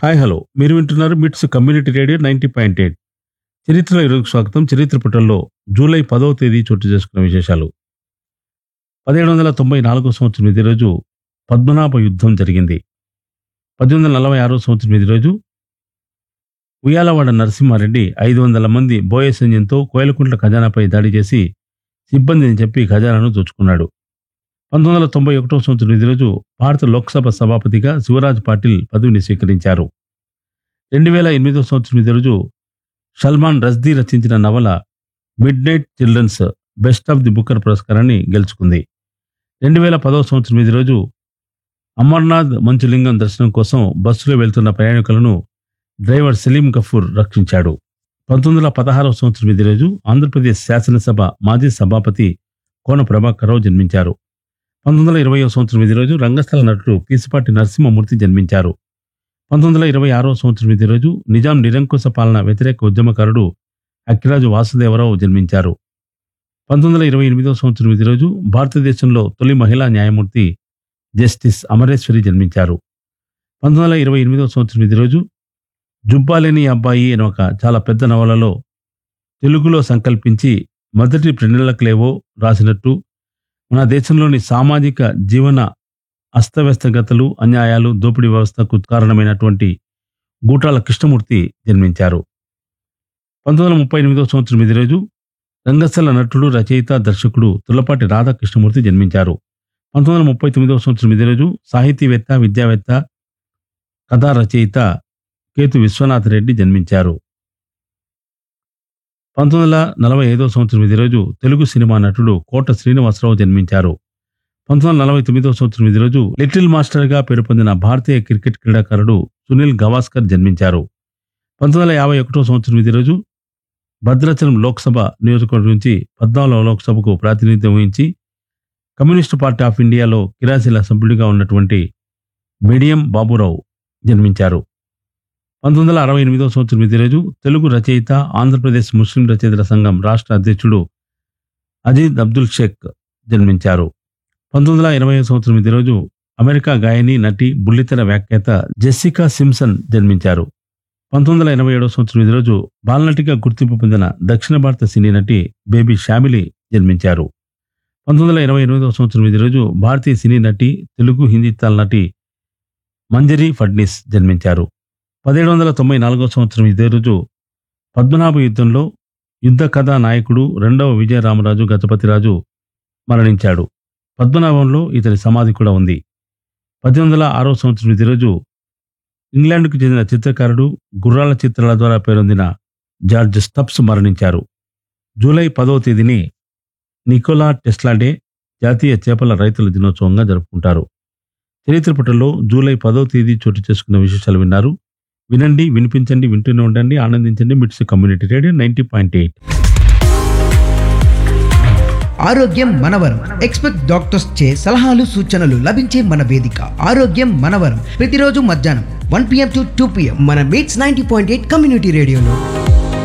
hi hello మీరు వింటున్నారు MITS community radio ninety point eight చరిత్రలో ఈరోజు స్వాగతం చరిత్ర పుటల్లో జూలై పదవ తేదీ చోటు చేసుకున్న విశేషాలు పదిహేడు వందల తొంభై నాలుగో సంవత్సరం ఇదే రోజు పద్మనాభ యుద్ధం జరిగింది పద్దెనిమిది వందల నలభై ఆరో సంవత్సరం ఇదే రోజు ఉయ్యాలవాడ నరసింహారెడ్డి ఐదు వందల మంది బోయ సైన్యంతో కోయలకుంట్ల ఖజానాపై దాడి చేసి సిబ్బందిని చెప్పి ఖజానాను దోచుకున్నాడు పంతొమ్మిది వందల తొంభై ఒకటో సంవత్సరం ఇదే రోజు భారత లోక్సభ సభాపతిగా శివరాజ్ పాటిల్ పదవిని స్వీకరించారు రెండు వేల ఎనిమిదో సంవత్సరం ఇదే రోజు సల్మాన్ రజ్దీ రచించిన నవల midnight children's best of the booker పురస్కారాన్ని గెలుచుకుంది రెండు వేల పదవ సంవత్సరం ఇదే రోజు అమర్నాథ్ మంచులింగం దర్శనం కోసం బస్సులో వెళ్తున్న ప్రయాణికులను డ్రైవర్ సలీం గఫూర్ రక్షించాడు పంతొమ్మిది వందల పదహారవ సంవత్సరం ఇదే రోజు ఆంధ్రప్రదేశ్ శాసనసభ మాజీ సభాపతి కోన ప్రభాకర్రావు జన్మించారు పంతొమ్మిది వందల ఇరవయో సంవత్సరం ఇదే రోజు రంగస్థల నటుడు కీసుపాటి నరసింహమూర్తి జన్మించారు పంతొమ్మిది వందల ఇరవై ఆరో సంవత్సరం ఇదే రోజు నిజాం నిరంకుశ పాలన వ్యతిరేక ఉద్యమకారుడు అక్కిరాజు వాసుదేవరావు జన్మించారు పంతొమ్మిది వందల ఇరవై ఎనిమిదో సంవత్సరం ఇదే రోజు భారతదేశంలో తొలి మహిళా న్యాయమూర్తి జస్టిస్ అమరేశ్వరి జన్మించారు పంతొమ్మిది వందల ఇరవై ఎనిమిదో సంవత్సరం ఇదే రోజు జుబ్బాలేని అబ్బాయి అనే ఒక చాలా పెద్ద నవలలో తెలుగులో సంకల్పించి మొదటి ప్రణిలకలేవో రాసినట్టు మన దేశంలోని సామాజిక జీవన అస్తవ్యస్తగతలు అన్యాయాలు దోపిడీ వ్యవస్థకు కారణమైనటువంటి గూటాల కృష్ణమూర్తి జన్మించారు పంతొమ్మిది వందల ముప్పై ఎనిమిదో సంవత్సరం ఇదే రోజు రంగస్థల నటుడు రచయిత దర్శకుడు తులపాటి రాధాకృష్ణమూర్తి జన్మించారు పంతొమ్మిది వందల ముప్పై తొమ్మిదవ సంవత్సరం ఇదే రోజు సాహితీవేత్త విద్యావేత్త కథా రచయిత కేతు విశ్వనాథ్ రెడ్డి జన్మించారు పంతొమ్మిది వందల నలభై ఐదో సంవత్సరం ఇదే రోజు తెలుగు సినిమా నటుడు కోట శ్రీనివాసరావు జన్మించారు పంతొమ్మిది వందల నలభై తొమ్మిదో సంవత్సరం ఇదే రోజు లిటిల్ మాస్టర్గా పేరు పొందిన భారతీయ క్రికెట్ క్రీడాకారుడు సునీల్ గవాస్కర్ జన్మించారు పంతొమ్మిది వందల యాభై ఒకటో సంవత్సరం ఇదే రోజు భద్రాచలం లోక్సభ నియోజకవర్గం నుంచి పద్నాలుగవ లోక్సభకు ప్రాతినిధ్యం వహించి కమ్యూనిస్టు పార్టీ ఆఫ్ ఇండియాలో కిరాశీల సభ్యుడిగా ఉన్నటువంటి బిడియం బాబురావు జన్మించారు పంతొమ్మిది వందల అరవై ఎనిమిదో సంవత్సరం ఇదే రోజు తెలుగు రచయిత ఆంధ్రప్రదేశ్ ముస్లిం రచయితల సంఘం రాష్ట్ర అధ్యక్షుడు అజీద్ అబ్దుల్ షేక్ జన్మించారు పంతొమ్మిది వందల ఇరవై సంవత్సరం ఇదే రోజు అమెరికా గాయని నటి బుల్లితెర వ్యాఖ్యాత జెస్సికా సిమ్సన్ జన్మించారు పంతొమ్మిది వందల ఎనభై ఏడవ సంవత్సరం ఇదే రోజు బాలనటిగా గుర్తింపు పొందిన దక్షిణ భారత సినీ నటి బేబీ షామిలి జన్మించారు పంతొమ్మిది వందల ఇరవై ఎనిమిదవ సంవత్సరం ఇదే రోజు భారతీయ సినీ నటి తెలుగు హిందీ తాల్ నటి మంజరి ఫడ్నిస్ జన్మించారు పదిహేడు వందల తొంభై నాలుగవ సంవత్సరం ఇదే రోజు పద్మనాభ యుద్ధంలో యుద్ధ కథా నాయకుడు రెండవ విజయరామరాజు గజపతిరాజు మరణించాడు పద్మనాభంలో ఇతని సమాధి కూడా ఉంది పద్దెనిమిది వందల ఆరో సంవత్సరం ఇదే రోజు ఇంగ్లాండ్కు చెందిన చిత్రకారుడు గుర్రాల చిత్రాల ద్వారా పేరొందిన జార్జ్ స్టబ్స్ మరణించారు జూలై పదవ తేదీని నికోలా టెస్లా డే జాతీయ చేపల రైతుల దినోత్సవంగా జరుపుకుంటారు చరిత్ర పుటల్లో జూలై పదవ తేదీ చోటు చేసుకున్న విశేషాలు విన్నారు వినండి వినిపించండి వింటూనే ఉండండి ఆనందించండి MITS community radio ninety point eight ఆరోగ్యం మనవరం ఎక్స్పెక్ట్ డాక్టర్స్ చే సలహాలు సూచనలు లభించే మన వేదిక ఆరోగ్యం మనవరం ప్రతిరోజు మధ్యాహ్నం one PM to two PM మన MITS ninety point eight community రేడియోలో